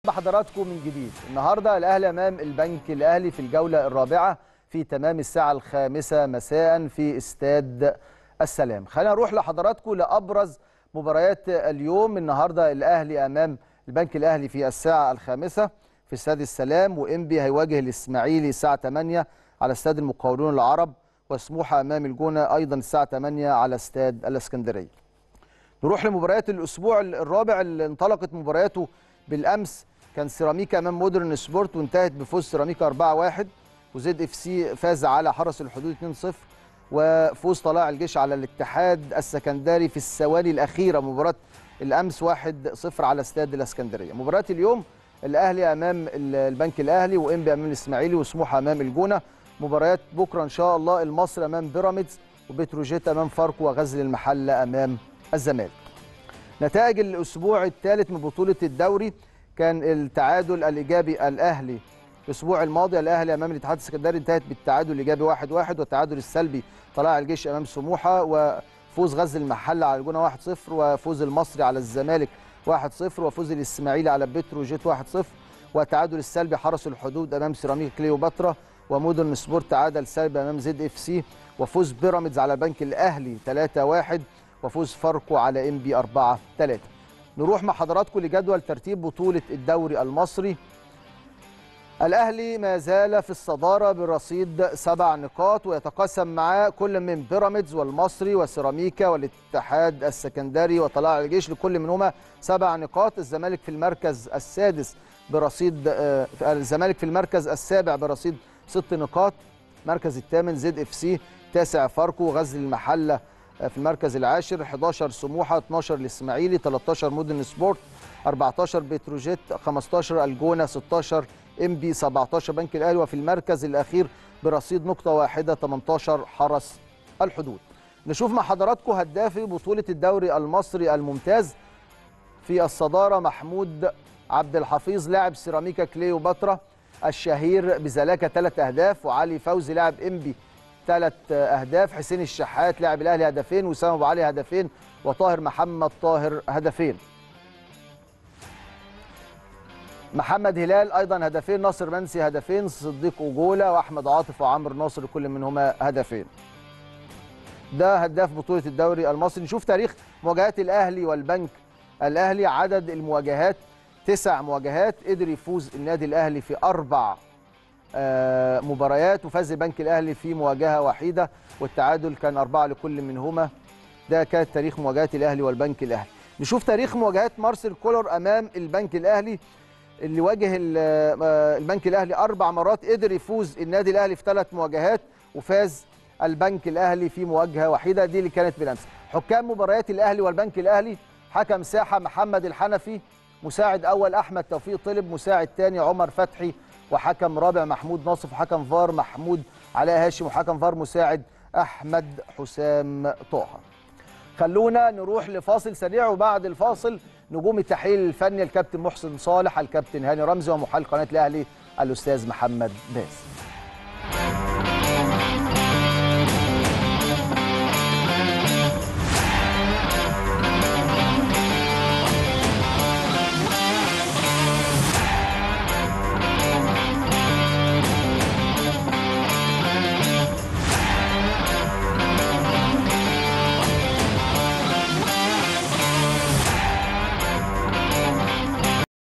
بحضراتكم من جديد النهارده الاهلي امام البنك الاهلي في الجوله الرابعه في تمام الساعه الخامسه مساء في استاد السلام خلينا نروح لحضراتكم لابرز مباريات اليوم النهارده الاهلي امام البنك الاهلي في الساعه الخامسه في استاد السلام وانبي هيواجه الاسماعيلي الساعه 8 على استاد المقاولون العرب وسموحه امام الجونه ايضا الساعه 8 على استاد الاسكندريه نروح لمباريات الاسبوع الرابع اللي انطلقت مبارياته بالامس كان سيراميكا امام مودرن سبورت وانتهت بفوز سيراميكا 4-1 وزد اف سي فاز على حرس الحدود 2-0 وفوز طلائع الجيش على الاتحاد السكندري في الثواني الاخيره مباراه الامس 1-0 على استاد الاسكندريه مباراه اليوم الاهلي امام البنك الاهلي وانبي امام الاسماعيلي وسموحه امام الجونه مباريات بكره ان شاء الله المصري امام بيراميدز وبتروجيت امام فاركو وغزل المحله امام الزمالك نتائج الاسبوع الثالث من بطوله الدوري كان التعادل الايجابي الاهلي الاسبوع الماضي الاهلي امام الاتحاد السكندري انتهت بالتعادل الايجابي 1-1 واحد واحد والتعادل السلبي طلائع الجيش امام سموحه وفوز غزل المحله على الجونه 1-0 وفوز المصري على الزمالك 1-0 وفوز الاسماعيلي على بتروجيت 1-0 والتعادل السلبي حرس الحدود امام سيراميكا كليوباترا ومودرن سبورت تعادل سلبي امام زد اف سي وفوز بيراميدز على البنك الاهلي 3-1 وفوز فاركو على ام بي 4 3 نروح مع حضراتكم لجدول ترتيب بطوله الدوري المصري الاهلي ما زال في الصداره برصيد سبع نقاط ويتقاسم معاه كل من بيراميدز والمصري وسيراميكا والاتحاد السكندري وطلائع الجيش لكل منهما سبع نقاط الزمالك في المركز السادس برصيد الزمالك في المركز السابع برصيد ست نقاط المركز الثامن زد اف سي تاسع فاركو غزل المحله في المركز العاشر 11 سموحه 12 الاسماعيلي 13 مودرن سبورت 14 بتروجيت 15 الجونه 16 ام بي 17 بنك الاهلي وفي المركز الاخير برصيد نقطه واحده 18 حرس الحدود نشوف مع حضراتكم هدافي بطوله الدوري المصري الممتاز في الصداره محمود عبد الحفيظ لاعب سيراميكا كليوباترا الشهير بزلاكه ثلاث اهداف وعلي فوزي لاعب انبي ثلاث اهداف حسين الشحات لاعب الاهلي هدفين وسام ابو علي هدفين وطاهر محمد طاهر هدفين محمد هلال ايضا هدفين ناصر منسي هدفين صديق اجوله واحمد عاطف وعمرو ناصر كل منهما هدفين ده هداف بطوله الدوري المصري نشوف تاريخ مواجهات الاهلي والبنك الاهلي عدد المواجهات تسع مواجهات قدر يفوز النادي الاهلي في اربع آه مباريات وفاز البنك الاهلي في مواجهه وحيده والتعادل كان اربعه لكل منهما ده كان تاريخ مواجهات الاهلي والبنك الاهلي نشوف تاريخ مواجهات مارسيل كولر امام البنك الاهلي اللي واجه البنك الاهلي اربع مرات قدر يفوز النادي الاهلي في ثلاث مواجهات وفاز البنك الاهلي في مواجهه وحيده دي اللي كانت بالامس حكام مباريات الاهلي والبنك الاهلي حكم ساحه محمد الحنفي مساعد اول احمد توفيق طلب مساعد ثاني عمر فتحي وحكم رابع محمود ناصف وحكم فار محمود علاء هاشم وحكم فار مساعد احمد حسام طه خلونا نروح لفاصل سريع وبعد الفاصل نجوم التحليل الفني الكابتن محسن صالح الكابتن هاني رمزي ومحلل قناه الاهلي الاستاذ محمد باز